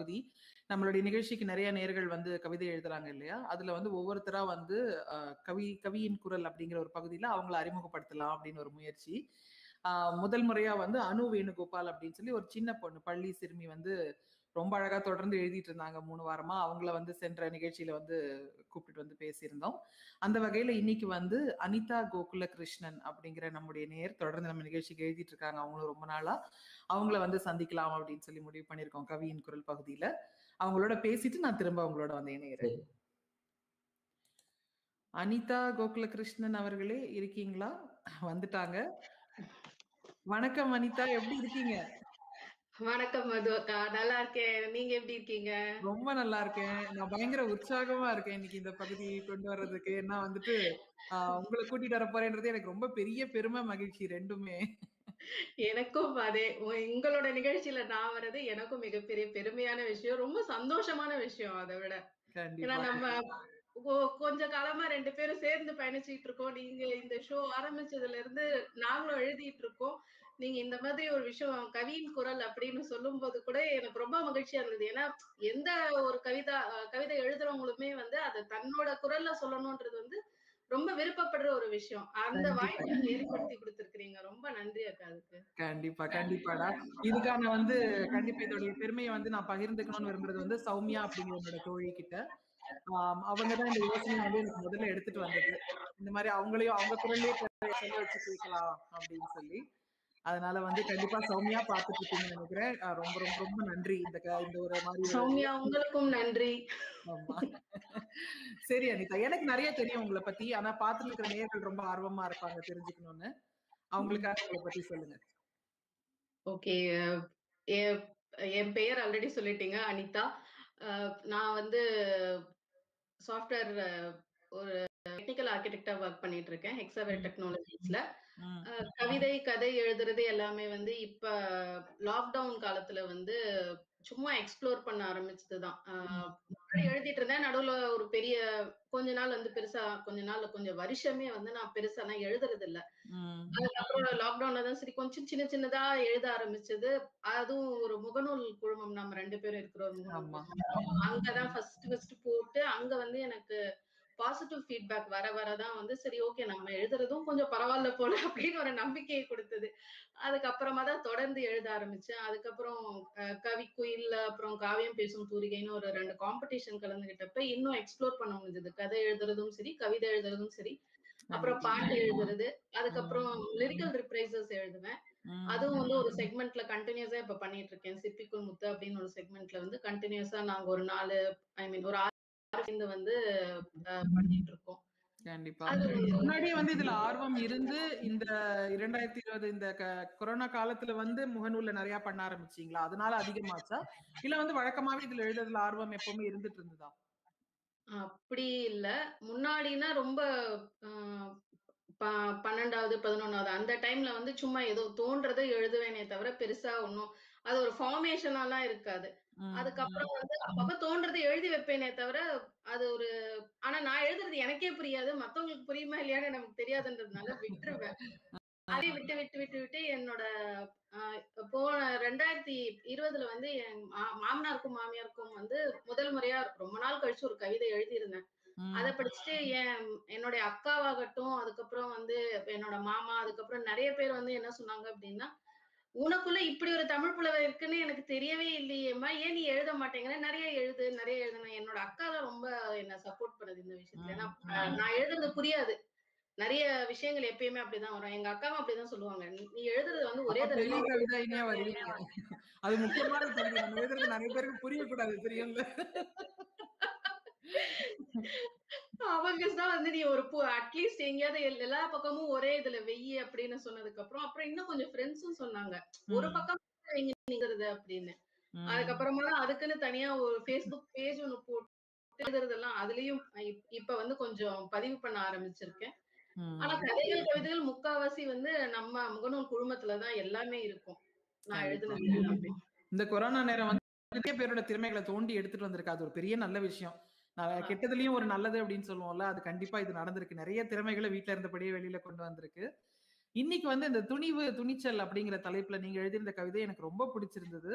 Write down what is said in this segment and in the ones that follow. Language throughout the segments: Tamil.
பகுதி நம்மளுடைய நிகழ்ச்சிக்கு நிறைய நேர்கள் வந்து கவிதை எழுதுறாங்க இல்லையா அதுல வந்து ஒவ்வொருத்தரா வந்து அஹ், கவி கவியின் குரல் அப்படிங்கிற ஒரு பகுதியில அவங்கள அறிமுகப்படுத்தலாம் அப்படின்னு ஒரு முயற்சி ஆஹ், முதல் முறையா வந்து அனு வேணுகோபால் அப்படின்னு சொல்லி ஒரு சின்ன பொண்ணு பள்ளி சிறுமி வந்து ரொம்ப அழகா தொடர்ந்து எழுதிட்டு இருந்தாங்க மூணு வாரமா அவங்கள வந்து சென்ற நிகழ்ச்சியில வந்து கூப்பிட்டு வந்து பேசியிருந்தோம் அந்த வகையில இன்னைக்கு வந்து அனிதா கோகுல கிருஷ்ணன் அப்படிங்கிற நம்முடைய நேர் தொடர்ந்து நம்ம நிகழ்ச்சிக்கு எழுதிட்டு இருக்காங்க அவங்களும் ரொம்ப நாளா அவங்கள வந்து சந்திக்கலாம் அப்படின்னு சொல்லி முடிவு பண்ணியிருக்கோம் கவியின் குரல் பகுதியில அவங்களோட பேசிட்டு நான் திரும்ப அவங்களோட வந்து இணைகிறேன் சரி. அனிதா கோகுல கிருஷ்ணன் அவர்களே இருக்கீங்களா வந்துட்டாங்க வணக்கம் அனிதா எப்படி இருக்கீங்க வணக்கம் மது அக்கா நல்லா இருக்கேன் நீங்க எப்படி இருக்கீங்க ரொம்ப நல்லா இருக்கேன் நான் பயங்கர உற்சாகமா இருக்கேன் இன்னைக்கு இந்த பகுதியை கொண்டு வர்றதுக்கு ஏன்னா வந்துட்டு ஆஹ், உங்களை கூட்டிட்டு வர போறேன்றது எனக்கு ரொம்ப பெரிய பெருமை மகிழ்ச்சி ரெண்டுமே எனக்கும் அதே உ- உங்களோட நிகழ்ச்சியில நான் வர்றது எனக்கும் மிகப்பெரிய பெருமையான விஷயம் ரொம்ப சந்தோஷமான விஷயம் அதை விட ஏன்னா கண்டிப்பா நம்ம கொ- கொஞ்ச காலமா ரெண்டு பேரும் சேர்ந்து பயணிச்சுட்டு இருக்கோம் நீங்க இந்த ஷோ ஆரம்பிச்சதுல இருந்து நாங்களும் எழுதிட்டு இருக்கோம் நீங்க இந்த மாதிரி ஒரு விஷயம் கவியின் குரல் அப்படின்னு சொல்லும் போது கூட எனக்கு ரொம்ப மகிழ்ச்சியா இருந்தது ஏன்னா எந்த ஒரு கவிதா அஹ் கவிதை எழுதுறவங்களுமே வந்து அதை தன்னோட குரல்ல சொல்லணும்ன்றது வந்து ரொம்ப விருப்பப்படுற ஒரு விஷயம் அந்த கண்டிப்பா. வாய்ப்பை நீங்க ஏற்படுத்தி கொடுத்திருக்கிறீங்க ரொம்ப நன்றி அக்கா அதுக்கு கண்டிப்பா கண்டிப்பாடா இதுக்கான வந்து கண்டிப்பா இதோடைய பெருமையை வந்து நான் பகிர்ந்துக்கணும்னு விரும்புறது வந்து சௌமியா அப்படிங்கிற என்னோட தோழி கிட்ட ஆம், அவங்கதான் இந்த யோசனை வந்து எனக்கு முதல்ல எடுத்துட்டு வந்தது இந்த மாதிரி அவங்களையும் அவங்க குரல்லே சொல்ல வச்சு கேட்கலாம் அப்படின்னு சொல்லி அதனால வந்து கண்டிப்பா சௌமியா பார்த்துட்டு இருக்கீங்கன்னு நினைக்கிறேன் அஹ் ரொம்ப ரொம்ப ரொம்ப நன்றி இந்த க- இந்த ஒரு மாதிரி ஒரு- சௌமியா உங்களுக்கும் நன்றி ஆமா சரி அனிதா எனக்கு நிறைய தெரியும் உங்களை பத்தி ஆனா பார்த்துட்டு இருக்கிற நேயர்கள் ரொம்ப ஆர்வமா இருப்பாங்க தெரிஞ்சுக்கணும்னு அவங்களுக்காக உங்களை பத்தி சொல்லுங்க ஓகே என் பெயர் ஆல்ரெடி சொல்லிட்டீங்க அனிதா அஹ் நான் வந்து சாஃப்ட்வேர் ஒரு டெக்னிக்கல் ஆர்கிடெக்டா ஒர்க் பண்ணிட்டு இருக்கேன் ஹெக்ஸாவேர் டெக்னாலஜிஸ்ல ம், கவிதை கதை எழுதுறது எல்லாமே வந்து இப்ப லாக்டவுன் காலத்துல வந்து சும்மா எக்ஸ்ப்ளோர் பண்ண ஆரம்பிச்சதுதான் அஹ் முன்னாடி எழுதிட்டு இருந்தேன் நடுவுல ஒரு பெரிய கொஞ்ச நாள் வந்து பெருசா கொஞ்ச நாள்ல கொஞ்சம் வருஷமே வந்து நான் பெருசா நான் எழுதுறது இல்ல ம், அதுக்கப்புறம் லாக்டவுன்ல தான் சரி கொஞ்சம் சின்ன சின்னதா எழுத ஆரம்பிச்சது அதுவும் ஒரு முகநூல் குழுமம் நம்ம ரெண்டு பேரும் இருக்கிற ஒரு முகநூல் ஆமா. குழுமம். அங்கதான் ஃபர்ஸ்ட் ஃபர்ஸ்ட் போட்டு அங்க வந்து எனக்கு பாசிட்டிவ் ஃபீட்பேக் வர வரதான் வந்து சரி ஓகே நம்ம எழுதுறதும் கொஞ்சம் பரவாயில்ல போல அப்படின்னு ஒரு நம்பிக்கையை கொடுத்தது அதுக்கப்புறமா தான் தொடர்ந்து எழுத ஆரம்பிச்சேன் அதுக்கப்புறம் அஹ், கவி குயில் அப்புறம் காவியம் பேசும் தூரிகைன்னு ஒரு ரெண்டு காம்படிஷன் கலந்துகிட்டப்ப இன்னும் எக்ஸ்ப்ளோர் பண்ண முடிஞ்சது கதை எழுதுறதும் சரி கவிதை எழுதுறதும் சரி அப்புறம் பாட்டு எழுதுறது அதுக்கப்புறம் லிரிக்கல் ரிப்ரைசஸ் எழுதுவேன் ம், அதுவும் வந்து ஒரு செக்மெண்ட்ல கண்டினியூஸா இப்ப பண்ணிட்டு இருக்கேன் சிப்பிக்குள் முத்து அப்படின்னு ஒரு செக்மெண்ட்ல வந்து கண்டினியூஸா நாங்க ஒரு நாலு ஐ மீன் ஒரு ஆறு சேர்ந்து வந்து அஹ், பண்ணிட்டு இருக்கோம் கண்டிப்பா அது முன்னாடியே வந்து இதுல ஆர்வம் இருந்து இந்த இரண்டாயிரத்தி இருபது இந்த க- கொரோனா காலத்துல வந்து முகநூல்ல நிறைய பண்ண ஆரம்பிச்சீங்களா அதனால அதிகமாச்சா இல்ல வந்து வழக்கமாவே இதுல எழுதுறதுல ஆர்வம் எப்பவுமே இருந்துட்டு இருந்ததா அப்படி இல்ல முன்னாடினா ரொம்ப ஆஹ், ப- பன்னெண்டாவது பதினொன்னாவது அந்த டைம்ல வந்து சும்மா ஏதோ தோன்றதை எழுதுவேனே தவிர பெருசா ஒன்னும் அது ஒரு ஃபார்மேஷனாலாம் இருக்காது ம், அதுக்கப்புறம் வந்து அப்பப்ப தோன்றதை எழுதி வைப்பேனே தவிர அது ஒரு ஆனா நான் எழுதுறது எனக்கே புரியாது மத்தவங்களுக்கு புரியுமா இல்லையான்னு நமக்கு தெரியாதுன்றதுனால விட்டுருவேன் அதை விட்டு விட்டு விட்டு விட்டு என்னோட ஆஹ், போன ரெண்டாயிரத்தி இருபதுல வந்து என் மா- மாமனாருக்கும் மாமியாருக்கும் வந்து முதல் முறையா ரொம்ப நாள் கழிச்சு ஒரு கவிதை எழுதியிருந்தேன் ம், அதை படிச்சுட்டு என் என்னுடைய அக்காவாகட்டும் அதுக்கப்புறம் வந்து என்னோட மாமா அதுக்கப்புறம் நிறைய பேர் வந்து என்ன சொன்னாங்க அப்படின்னா உனக்குள்ள இப்படி ஒரு தமிழ் புலவை இருக்குன்னு எனக்கு தெரியவே இல்லையேம்மா ஏன் நீ எழுத மாட்டேங்கிற நிறைய எழுது நிறைய எழுதுன என்னோட அக்கா தான் ரொம்ப என்ன சப்போர்ட் பண்ணது இந்த விஷயத்துல ஏன்னா அஹ், நான் எழுதுறது புரியாது நிறைய விஷயங்கள் எப்பயுமே அப்படிதான் வரும் எங்க அக்காவும் அப்படிதான் சொல்லுவாங்க நீ- நீ எழுதுறது வந்து ஒரே அப்ப பெரிய தடவை கவிதைனே வருவீங்க அது முக்கியமான பகுதி நம்ம எழுதுறது நிறைய பேருக்கு புரியக்கூடாது தெரியும்ல அவங்க தான் வந்து நீ ஒரு அட்லீஸ்ட் எங்கேயாவது எல்- எல்லா பக்கமும் ஒரே இதுல வெயி அப்படின்னு சொன்னதுக்கு அப்புறம் அப்புறம் இன்னும் கொஞ்சம் ஃப்ரெண்ட்ஸும் சொன்னாங்க ஒரு ம், பக்கம் வைங்க நீங்கிறது அப்படின்னு ம், அதுக்கப்புறமா தான் அதுக்குன்னு தனியா ஒரு ஃபேஸ்புக் பேஜ் ஒண்ணு போட்டு எழுதுறதெல்லாம் அதுலயும் இப்- இப்ப வந்து கொஞ்சம் பதிவு பண்ண ஆரம்பிச்சிருக்கேன் ம். ஆனா கதைகள் கவிதைகள் முக்காவாசி வந்து நம்ம முகநூல் குழுமத்துலதான் எல்லாமே இருக்கும் நான் எழுதுனது எல்லாமே இந்த கொரோனா நேரம் வந்து நிறைய பேரோட திறமைகளை தோண்டி எடுத்துட்டு வந்திருக்கு அது ஒரு பெரிய நல்ல விஷயம் நான் கெட்டதுலயும் ஒரு நல்லது அப்படின்னு சொல்லுவோம்ல அது கண்டிப்பா இது நடந்திருக்கு நிறைய திறமைகளை வீட்ல இருந்தபடியே வெளியில கொண்டு வந்திருக்கு இன்னைக்கு வந்து இந்த துணிவு துணிச்சல் அப்படிங்கிற தலைப்புல நீங்க எழுதியிருந்த கவிதை எனக்கு ரொம்ப பிடிச்சிருந்தது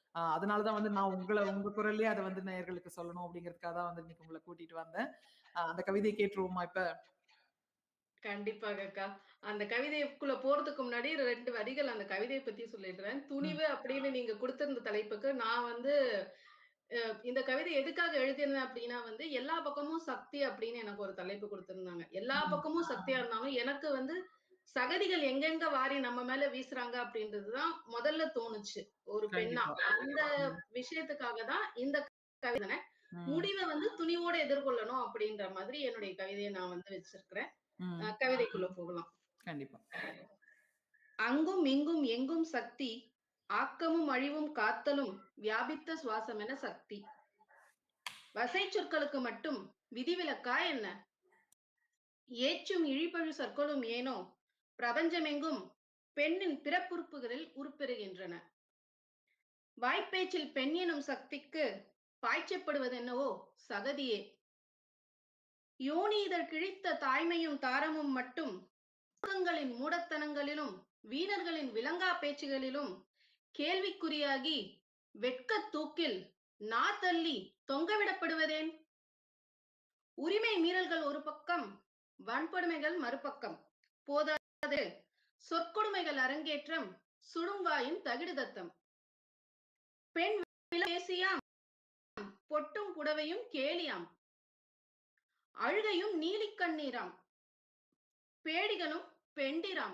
ஆஹ் அதனாலதான் வந்து நான் உங்களை உங்க குரல்லே அதை வந்து நேயர்களுக்கு சொல்லணும் அப்படிங்கிறதுக்காக தான் வந்து இன்னைக்கு உங்களை கூட்டிட்டு வந்தேன் ஆஹ் அந்த கவிதையை கேட்டுருவோமா இப்ப கண்டிப்பாக அக்கா அந்த கவிதைக்குள்ள போறதுக்கு முன்னாடி ரெண்டு வரிகள் அந்த கவிதையை பத்தி சொல்லிடுறேன் துணிவு அப்படின்னு நீங்க கொடுத்திருந்த தலைப்புக்கு நான் வந்து அஹ், இந்த கவிதை எதுக்காக எழுதியிருந்தேன் அப்படின்னா வந்து எல்லா பக்கமும் சக்தி அப்படின்னு எனக்கு ஒரு தலைப்பு கொடுத்திருந்தாங்க எல்லா ம். பக்கமும் சக்தியா இருந்தாலும் எனக்கு வந்து சகதிகள் எங்கெங்க வாரி நம்ம மேல வீசுறாங்க அப்படின்றதுதான் முதல்ல தோணுச்சு ஒரு பெண்ணா கண்டிப்பா. அந்த விஷயத்துக்காக தான் இந்த கவிதை ம், முடிவை வந்து துணிவோட எதிர்கொள்ளணும் அப்படின்ற மாதிரி என்னுடைய கவிதையை நான் வந்து வச்சிருக்கிறேன் ம், அஹ், கவிதைக்குள்ள போகலாம் கண்டிப்பா அங்கும் இங்கும் எங்கும் சக்தி ஆக்கமும் அழிவும் காத்தலும் வியாபித்த சுவாசம் என சக்தி வசை சொற்களுக்கு மட்டும் விதிவிலக்கா என்ன ஏச்சும் இழிபழு சொற்களும் ஏனோ பிரபஞ்சமெங்கும் பெண்ணின் பிறப்புறுப்புகளில் உருப்பெறுகின்றன வாய்ப்பேச்சில் பெண் எனும் சக்திக்கு பாய்ச்சப்படுவது என்னவோ சகதியே யோனி இதழ் கிழித்த தாய்மையும் தாரமும் மட்டும் மூடங்களின் மூடத்தனங்களிலும் வீணர்களின் விலங்கா பேச்சுகளிலும் கேள்விக்குறியாகி வெட்கத் தூக்கில் நா தள்ளி தொங்கவிடப்படுவதேன் உரிமை மீறல்கள் ஒரு பக்கம் வன்கொடுமைகள் மறுபக்கம் போதாது சொற்கொடுமைகள் அரங்கேற்றம் சுடுங்காயும் தகிடுதத்தம் பெண் பேசியாம் பொட்டும் புடவையும் கேலியாம் அழுகையும் நீலிக்கண்ணீராம் பேடிகளும் பெண்டிராம்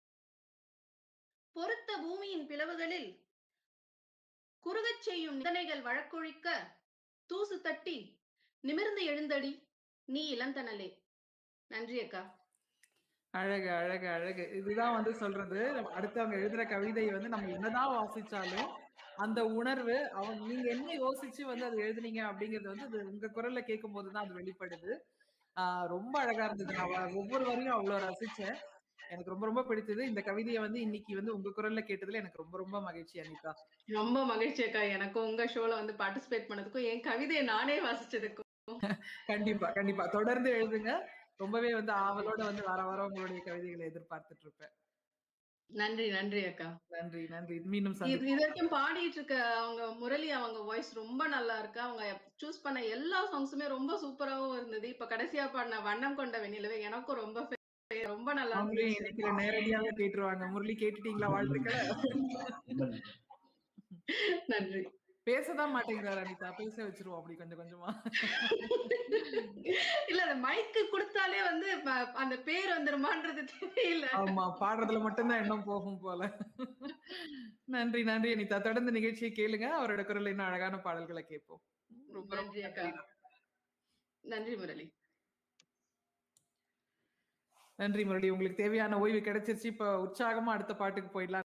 பொருத்த பூமியின் பிளவுகளில் குறுகச் செய்யும் நிதனைகள் வழக்கொழிக்க தூசு தட்டி நிமிர்ந்து எழுந்தடி நீ இளந்தனலே நன்றி அக்கா அழகு அழகு அழகு இதுதான் வந்து சொல்றது நம்ம அடுத்தவங்க எழுதுற கவிதை வந்து நம்ம என்னதான் வாசிச்சாலும் அந்த உணர்வு அவங்க நீங்க என்ன யோசிச்சு வந்து அதை எழுதுனீங்க அப்படிங்கிறது வந்து அது உங்க குரல்ல கேட்கும் போதுதான் அது வெளிப்படுது ஆஹ் ரொம்ப அழகா இருந்தது நான் வ- ஒவ்வொரு வரையும் அவ்வளவு ரசிச்சேன் எனக்கு ரொம்ப ரொம்ப பிடிச்சது இந்த கவிதையை வந்து இன்னைக்கு வந்து உங்க குரல்ல கேட்டதுல எனக்கு ரொம்ப ரொம்ப மகிழ்ச்சி அனிதா ரொம்ப மகிழ்ச்சி அக்கா எனக்கும் உங்க ஷோல வந்து பார்ட்டிசிபேட் பண்ணதுக்கும் என் கவிதையை நானே வாசிச்சதுக்கும் கண்டிப்பா கண்டிப்பா தொடர்ந்து எழுதுங்க ரொம்பவே வந்து ஆவலோட வந்து வர வர உங்களுடைய கவிதைகளை எதிர்பார்த்துட்டு இருப்பேன் நன்றி நன்றி அக்கா நன்றி நன்றி மீண்டும் இது சந்திப்போம் இது வரைக்கும் பாடிட்டு இருக்க அவங்க முரளி அவங்க வாய்ஸ் ரொம்ப நல்லா இருக்கு அவங்க சூஸ் பண்ண எல்லா சாங்ஸுமே ரொம்ப சூப்பராவும் இருந்தது இப்ப கடைசியா பாடின வண்ணம் கொண்ட வெண்ணிலவே எனக்கும் ரொம்ப fa- ரொம்ப நல்லா அவங்களையும் இருந்துச்சு இன்னைக்கு நேரடியாக கேட்டுருவாங்க முரளி கேட்டுட்டீங்களா வாழ்த்துக்களை நன்றி பேசதான் மாட்டேங்கிறாரு அனிதா பேச வச்சிருவோம் அப்படி கொஞ்சம் கொஞ்சமா இல்ல அந்த மைக்கு கொடுத்தாலே வந்து ப- அந்த பேர் வந்துருமான்றது தெரியல ஆமா பாடுறதுல மட்டும்தான் எண்ணம் போகும் போல நன்றி நன்றி அனிதா தொடர்ந்து நிகழ்ச்சியை கேளுங்க அவரோட குரல் இன்னும் அழகான பாடல்களை கேட்போம் ரொம்ப ரொம்ப நன்றி அக்கா நன்றி முரளி நன்றி முரளி உங்களுக்கு தேவையான ஓய்வு கிடைச்சிருச்சு இப்ப உற்சாகமா அடுத்த பாட்டுக்கு போயிடலாம்